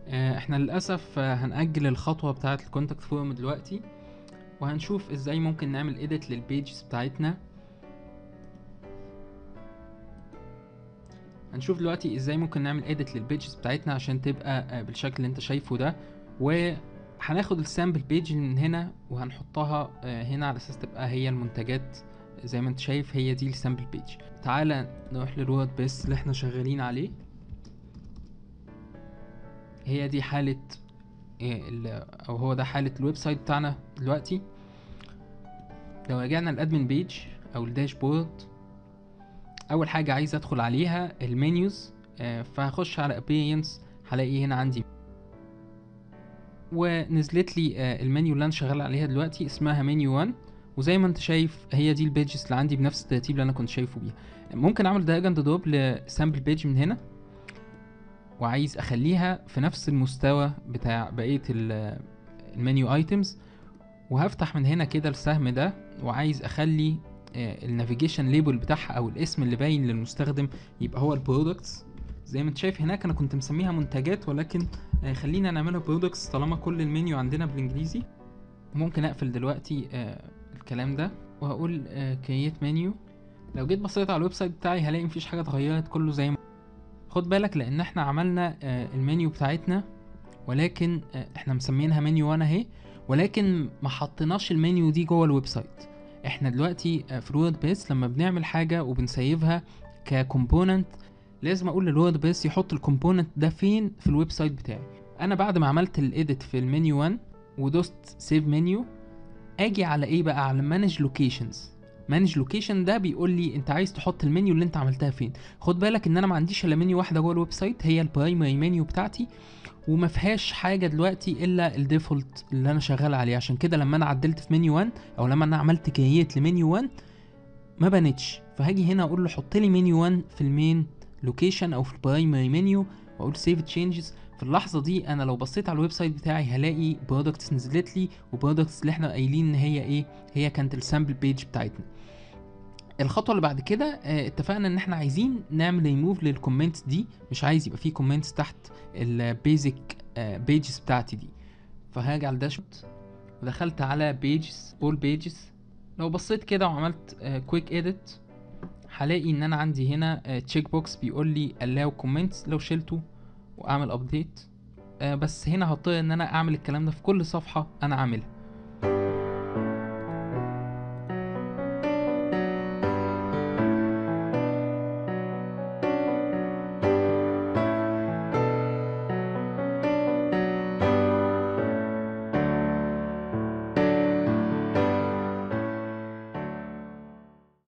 آه، احنا للاسف آه، هنأجل الخطوة بتاعة الكونتاكت فورم دلوقتي وهنشوف ازاي ممكن نعمل edit للبيجز بتاعتنا هنشوف دلوقتي ازاي ممكن نعمل edit للبيجز بتاعتنا عشان تبقى آه، بالشكل اللي انت شايفه ده وهناخد السامبل بيج من هنا وهنحطها آه، هنا على اساس تبقى هي المنتجات زي ما انت شايف هي دي السامبل بيج تعالى نروح للوورد بس اللي احنا شغالين عليه هي دي حالة إيه ال- او هو ده حالة الويب سايت بتاعنا دلوقتي لو رجعنا الادمن بيج او الداشبورد اول حاجة عايز ادخل عليها المنيوز آه، فهخش على appearance هلاقي هنا عندي ونزلت لي آه، المنيو اللي انا شغال عليها دلوقتي اسمها منيو 1 وزي ما انت شايف هي دي البيجز اللي عندي بنفس الترتيب اللي انا كنت شايفه بيها ممكن اعمل دراج اند دروب لسامبل بيج من هنا وعايز اخليها في نفس المستوى بتاع بقية ال- المنيو ايتمز وهفتح من هنا كده السهم ده وعايز اخلي النافيجيشن ليبل بتاعها او الاسم اللي باين للمستخدم يبقى هو البرودكتس زي ما انت شايف هناك انا كنت مسميها منتجات ولكن آه، خلينا نعملها برودكتس طالما كل المنيو عندنا بالانجليزي ممكن اقفل دلوقتي آه، الكلام ده وهقول كرييت منيو لو جيت بصيت على الويب سايت بتاعي هلاقي مفيش حاجه اتغيرت كله زي ما خد بالك لان احنا عملنا آه، المنيو بتاعتنا ولكن آه، احنا مسمينها منيو 1 اهي ولكن ما حطيناش المنيو دي جوه الويب سايت احنا دلوقتي آه، في الوورد بيس لما بنعمل حاجه وبنسيفها ككومبوننت لازم اقول للوورد بيس يحط الكومبوننت ده فين في الويب سايت بتاعي انا بعد ما عملت الايديت في المنيو 1 ودوست سيف منيو اجي على ايه بقى على مانج لوكيشنز مانج لوكيشن ده بيقول لي انت عايز تحط المنيو اللي انت عملتها فين خد بالك ان انا ما عنديش الا منيو واحده جوه الويب سايت هي البرايمري منيو بتاعتي وما فيهاش حاجه دلوقتي الا الديفولت اللي انا شغال عليه عشان كده لما انا عدلت في منيو 1 او لما انا عملت كرييت لمنيو 1 ما بانتش فهاجي هنا اقول له حط لي منيو 1 في المين لوكيشن او في البرايمري منيو واقول سيف تشينجز في اللحظه دي انا لو بصيت على الويب سايت بتاعي هلاقي برودكتس نزلت لي وبرودكتس اللي احنا قايلين ان هي ايه هي كانت السامبل بيج بتاعتنا الخطوه اللي بعد كده آه، اتفقنا ان احنا عايزين نعمل ريموف للكومنتس دي مش عايز يبقى فيه كومنتس تحت البيزك بيجز بتاعتي دي فهاجي على الداشبورد ودخلت على بيجز اول بيجز لو بصيت كده وعملت كويك اديت هلاقي ان انا عندي هنا تشيك بوكس بيقول لي allow comments لو شلته واعمل ابديت بس هنا هضطر ان انا اعمل الكلام ده في كل صفحه انا عاملها